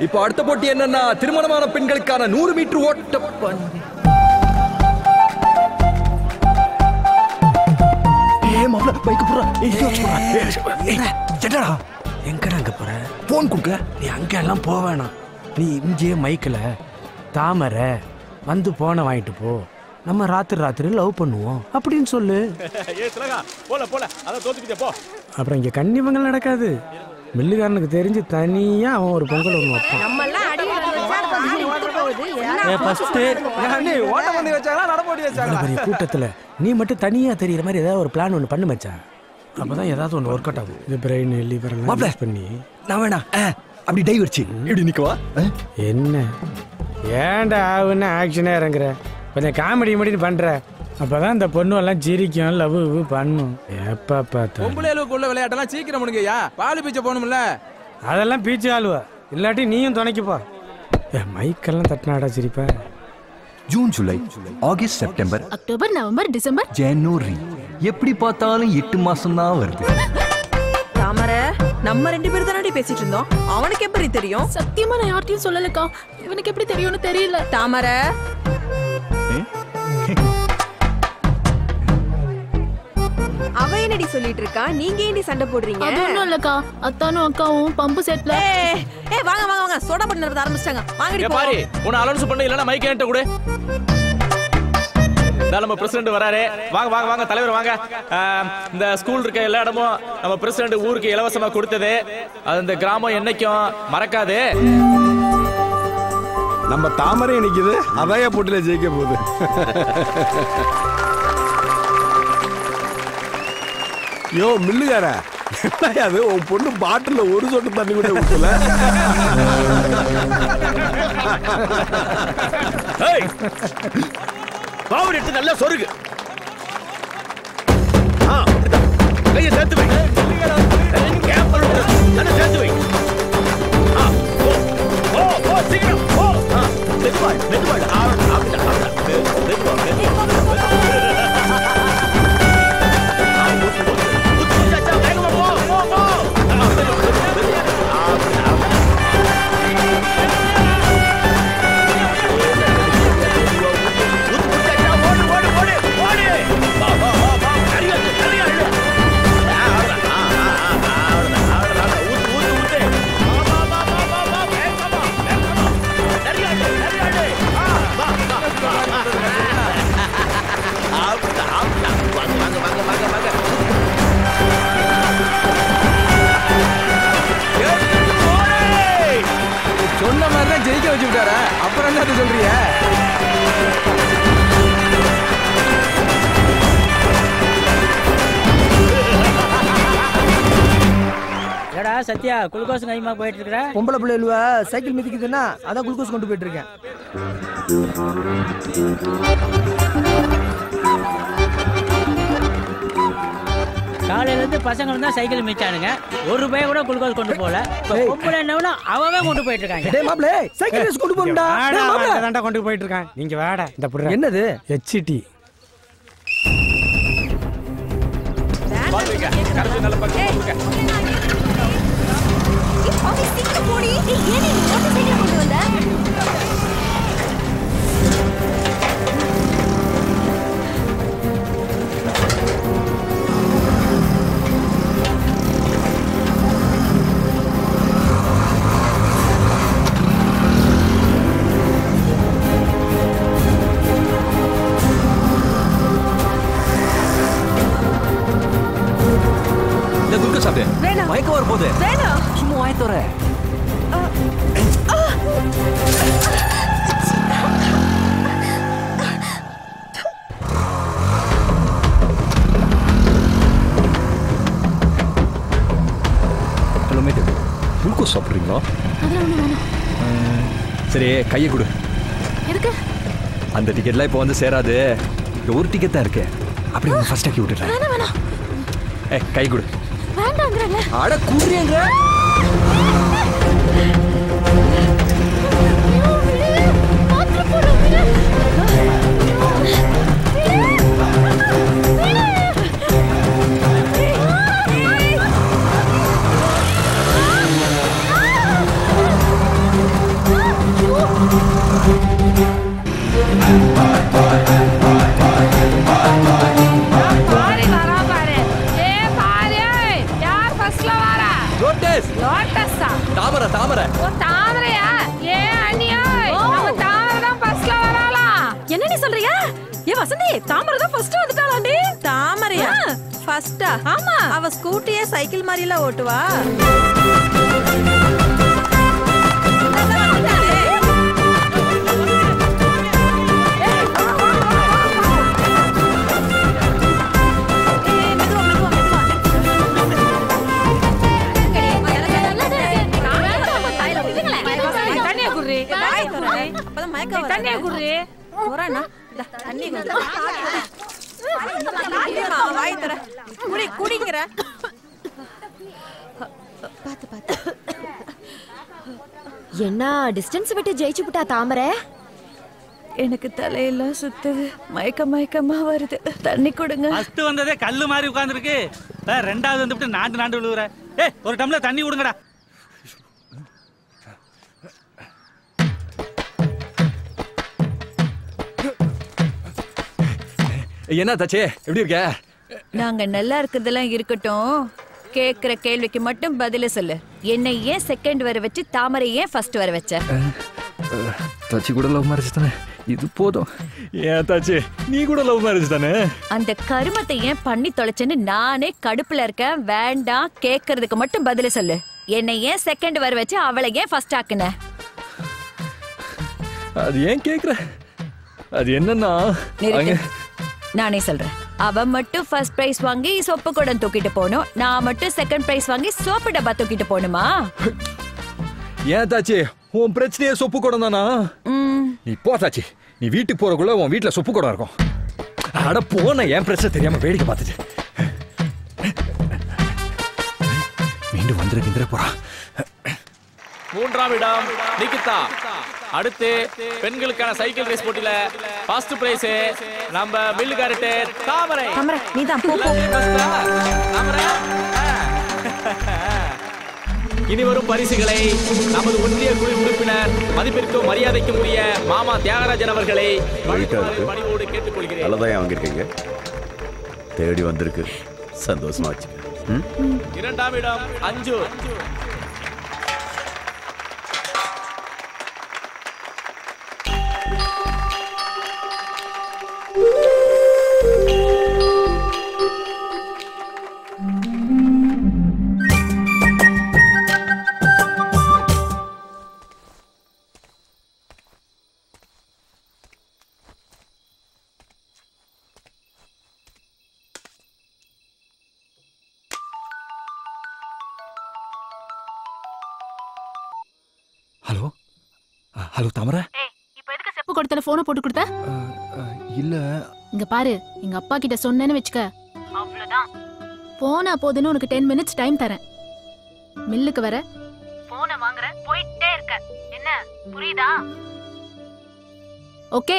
இப்போ அடுத்த போட்டி என்னன்னா திருமணமான பெண்களுக்கான நூறு மீட்டர் ஓட்ட பந்தயம். ஏய் மாப்ள பைக் போறா ஏய் யோச்சு போறா என்னடா எங்கடா அங்க போற போன் கொடுக்க நீ அங்க எல்லாம் போக வேணாம் நீ இங்கே மைக்கில் தாமரை வந்து போனை வாங்கிட்டு போ நம்ம ராத்திரி ராத்திரி லவ் பண்ணுவோம் அப்படின்னு சொல்லு ஏ திலகா போல போல அதான் தோத்துக்கிட்டே போ அப்புறம் இங்க கன்னிமங்கல் நடக்காது மில்லுகாரனுக்கு தெரிஞ்சு தனியா அவன் ஒரு பொங்கல் ஒன்று வைப்பான் நம்ம எல்லாம் அடி வச்சா பாதி விட்டு போகுது என்ன ஓட்ட பந்தயம் வச்சாங்களா நடப்போட்டி இவ்வளவு பெரிய கூட்டத்துல நீ மட்டும் தனியா தெரியுற மாதிரி ஏதாவது ஒரு பிளான் ஒன்று பண்ணு மச்சான் அப்பதான் ஏதாவது ஒன்று ஒர்க் அவுட் ஆகும் இது பிரெயின் லிவர் மாப்ள. பண்ணி நான் வேணா ஆ, அப்படி டை வச்சு இப்படி நிக்கவா ஆ? என்ன ஏன்டா ஆகுன்னு ஆக்ஷனே இறங்குற கொஞ்சம் காமெடி மடின்னு பண்ற அப்பதான் இந்த பொண்ணு எல்லாம் சிரிக்கும் லவ் பண்ணும் எப்ப பார்த்தா பொம்பளைகளுக்குள்ள விளையாட்டெல்லாம் சீக்கிரம் முடிங்கய்யா பாலு பீச்ச போகணும்ல அதெல்லாம் பீச்சு ஆளுவ இல்லாட்டி நீயும் துணைக்குப்பா ஏ மைக்கெல்லாம் தட்டினாடா சிரிப்ப June July August September October November December ஜனவரி எப்படி பார்த்தாலும் எட்டு மாசம் தான் வருது தாமரை நம்ம ரெண்டு பேரும் தானடி பேசிட்டு இருந்தோம் அவனுக்கு எப்படி தெரியும் சத்தியமா நான் யார்ட்டையும் சொல்லலக்கா இவனுக்கு எப்படி தெரியும்னு தெரியல தாமரை அவ என்னடி சொல்லிட்டு இருக்கா நீங்க ஏண்டி சண்டை போடுறீங்க அது ஒண்ணும் இல்லக்கா அத்தானும் அக்காவும் பம்பு செட்ல ஏய் ஏய் வாங்க வாங்க வாங்க சோடா பண்ணி நிறுத்த ஆரம்பிச்சிட்டாங்க வாங்கடி ஏ போ பாரு உன்னை அலௌன்ஸ் பண்ண இல்லைன்னா மைக் என்கிட்ட கொடு இந்தா நம்ம பிரசிடண்ட் வராரு வாங்க வாங்க வாங்க தலைவர் வாங்க ஆம், இந்த ஸ்கூல் இருக்க எல்லா இடமும் நம்ம பிரசிடண்ட் ஊருக்கு இலவசமா கொடுத்தது அது இந்த கிராமம் என்னைக்கும் மறக்காது நம்ம தாமரை நிக்குது அதாய போட்டியில ஜெயிக்க போகுது யோ மில்லுகார என்னய்யா அது உன் பொண்ணு பாட்டில் ஒரு சொட்டு தண்ணி கூட ஊத்தல ஏய், பாவடி எடுத்து நல்லா சொருகு ஆ, அப்படிதான். கையை சேர்த்து வை கேப் பண்ணு. நல்லா சேர்த்து வை ஆ, போ. போ, போ, சீக்கிரம், போ. ஆ, மெதுவா, மெதுவா. ஆ, அப்படிதான், அப்படிதான். மெ- மெதுவா, மெதுவா, மெதுவா. ஆ, ஊத்து, ஊத்து. ஊத்து, ஊத்து, அச்சா, வேகமா போ, போ, போ. ஆ, மெதுவா, மெதுவா, மெதுவா. ஆ, அப்படிதான், அப்படிதான். ஊத்து, ஊத்து, அச்சா, ஓடு, ஓடு, ஓடு, ஓடு. வா, வா, வா, வா. நிறைய இருக்கு, நிறைய இருக்கு. ஆ, அவ்வளவுதான். ஆ, ஆ, ஆ, ஆ, அவ்வளவுதான், அவ்வளவுதான், அவ்வளவுதான். ஊத்து, ஊத்து, ஊத்து. வா, வா, வா, வா, வா, வா. வேகமா, வேகமா. நிறைய இருக்கு, நிறைய இருக்கு. ஆ, வா, வா, வா, வா. அவ்வளவுதான், அவ்வளவுதான். வாங்க, வாங்க, வாங்க, வாங்க, வாங்க. எடுத்து போடு. சொன்ன மாதிரி தான் ஜெயிக்க வச்சு விட்டாரா அப்புறம் என்ன அது சொல்றீங்க ஏடா சத்யா குளுக்கோஸ் கைமா போயிட்டு இருக்கிற பொம்பளை பிள்ளைகளுவ சைக்கிள் மிதிக்குதுன்னா அதான் குளுக்கோஸ் கொண்டு போயிட்டு இருக்கேன் காலையில இருந்து பசங்க தான் சைக்கிள் மிச்சானுங்க ஒரு ரூபாய் கூட குளுக்கோஸ் கொண்டு போல இப்ப பொம்பளை என்னவனா அவவே கொண்டு போயிட்டு இருக்காங்க டேய் மாப்ள சைக்கிள் ரேஸ் கொண்டு போறோம்டா டேய் மாப்ள தாண்டா கொண்டு போயிட்டு இருக்கான் நீங்க வேட இந்த புடுற என்னது ஹெச்டி பால் வைங்க. கரைச்சு நல்ல பக்கம் போட்டுக்க. சீக்கிரம் போடி ஏன் நீ மோட்டர் சைக்கிள் கொண்டு வந்த இந்த குளுக்கோஸ் சாப்பிடு வேணாம். மயக்கம் வர போகுது வேணாம் சும்மா வாய் தோற ஹலோ மேட்டு குளுக்கோஸ் சாப்பிட்றீங்களா அதெல்லாம் ஒண்ணு வேணாம் சரி கையை கொடு எதுக்கு அந்த டிக்கெட்லாம் இப்போ வந்து சேராது இந்த ஒரு டிக்கெட் தான் இருக்கு அப்படி உங்க ஃபர்ஸ்ட் ஆக்கி விட்டுறேன் வேணாம் வேணாம் ஏ கை கொடு வேண்டாங்கிறல்ல அட கூறியங்க பாத்திரம் போடுறோம் பாரு வரா பாரு ஏ பாரு யார் ஃபர்ஸ்ட்ல வரா லோட்டஸ் லோட்டஸா தாமரை தாமரை ஓ தாமரையா ஏ அண்ணியா நம்ம தாமரை தான் ஃபர்ஸ்ட்ல வராலாம் என்ன நீ சொல்றிய ஏ வசந்தி தாமரை தான் ஃபர்ஸ்ட் வந்துட்டாளாண்டி தாமரையா ஃபர்ஸ்டா ஆமா அவ ஸ்கூட்டியே சைக்கிள் மாதிரி எல்லாம் ஓட்டுவா தண்ணிய குடுறி வாய் திற. அப்பதான் மயக்கம் வராது. தண்ணிய குடுறி போறானா? இந்தா, தண்ணி கொடு. இருமா, வாய் திற. குடி குடிங்கிற என்ன டிஸ்டன்ஸ் விட்டு ஜெயிச்சு விட்டா தாமரை எனக்கு தலையெல்லாம் சுத்துது மயக்க மயக்கமா வருது தண்ணி கொடுங்க ஃபர்ஸ்ட் வந்ததே கல்லு மாதிரி உட்கார்ந்துருக்கு ரெண்டாவது வந்துட்டு நாண்டு நாண்டு விழுவுற ஏய் ஒரு டம்ளர் தண்ணி விடுங்கடா என்ன தாச்சே எப்படி இருக்க நாங்க நல்லா இருக்கிறதெல்லாம் இருக்கட்டும் கேக்குற கேள்விக்கு மட்டும் பதில சொல்லு என்னை ஏன் செகண்ட் வர வச்சு தாமரை ஏன் ஃபர்ஸ்ட் வர வச்ச தாச்சி கூட லவ் மேரேஜ் தானே இது போதும் ஏன் தாச்சி நீ கூட லவ் மேரேஜ் தானே அந்த கருமத்தை ஏன் பண்ணி தொலைச்சேன்னு நானே கடுப்புல இருக்கேன் வேண்டாம் கேக்குறதுக்கு மட்டும் பதில சொல்லு என்னை ஏன் செகண்ட் வர வச்சு அவளை ஏன் ஃபர்ஸ்ட் ஆக்குன அது ஏன் கேக்குற அது என்னன்னா நிறுத்து. அங்க நானே சொல்றேன் அவ மட்டும் ஃபர்ஸ்ட் பிரைஸ் வாங்கி சொப்பு குடம் தூக்கிட்டு போகணும் நான் மட்டும் செகண்ட் பிரைஸ் வாங்கி சோப்பு டப்பா தூக்கிட்டு போகணுமா ஏன் தாச்சி உன் பிரச்சனையே சொப்பு குடம் தானா ம், நீ போ தாச்சி நீ வீட்டுக்கு போறக்குள்ள உன் வீட்டுல சொப்பு குடம் இருக்கும் அட போன என் பிரச்சனை தெரியாம வேடிக்கை பார்த்துட்டு மீண்டும் வந்துரு கிந்திர போறா மூன்றாம் இடம் நிகிதா அடுத்து பெண்களுக்கான சைக்கிள் ரேஸ் போட்டியில ஃபர்ஸ்ட் பிரைஸ் நம்ம மில்லுகாரட்டு தாமரை தாமரை நீதான் போ போ தாமரை இனி வரும் பரிசுகளை நமது ஒன்றிய குழு உறுப்பினர் மதிப்பிற்கும் மரியாதைக்கும் உரிய மாமா தியாகராஜன் அவர்களை வழங்குமாறு பணிவோடு கேட்டுக்கொள்கிறேன் நல்லதான் வாங்கியிருக்கீங்க தேடி வந்திருக்கு சந்தோஷமா வச்சுக்க ம்? இரண்டாம் இடம் அஞ்சு ஹலோ அஹ், ஹலோ தாமரை இப்ப எதுக்கு செப்பு கொடுத்தல போனை போட்டு கொடுத்த அஹ், இல்ல இங்க பாரு எங்க அப்பா கிட்ட சொன்னேன்னு வச்சுக்க அவ்வளவுதான் போனா போதுன்னு உனக்கு டென் மினிட்ஸ் டைம் தரேன் மில்லுக்கு வர போனை வாங்குற போயிட்டே இருக்க என்ன புரியுதா ஓகே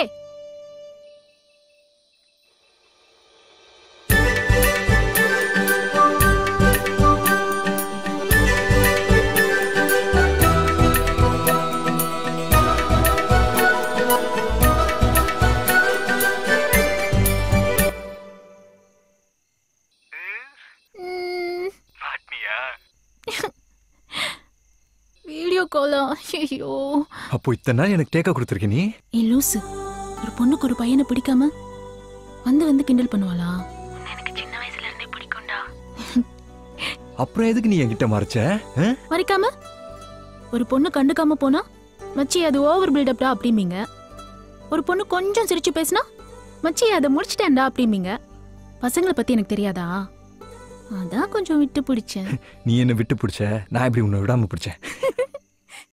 வீடியோ காலா ஐயோ அப்போ இத்தனை நாள் எனக்கு டேக்கா கொடுத்துருக்க நீ ஏ லூசு ஒரு பொண்ணுக்கு ஒரு பையனை பிடிக்காம வந்து வந்து கிண்டல் பண்ணுவாளா எனக்கு சின்ன வயசுல இருந்தே பிடிக்கும்டா அப்புறம் எதுக்கு நீ என்கிட்ட மறைச்ச அஹ்? மறைக்காம ஒரு பொண்ணு கண்டுக்காம போனா மச்சி அது ஓவர் பில்டப்டா அப்படிம்பீங்க ஒரு பொண்ணு கொஞ்சம் சிரிச்சு பேசினா மச்சி அதை முடிச்சிட்டேன்டா அப்படிம்பீங்க பசங்களை பத்தி எனக்கு தெரியாதா அதான் கொஞ்சம் விட்டு பிடிச்சேன் நீ என்ன விட்டு பிடிச்ச நான் எப்படி உன்னை விடாம பிடிச்சேன்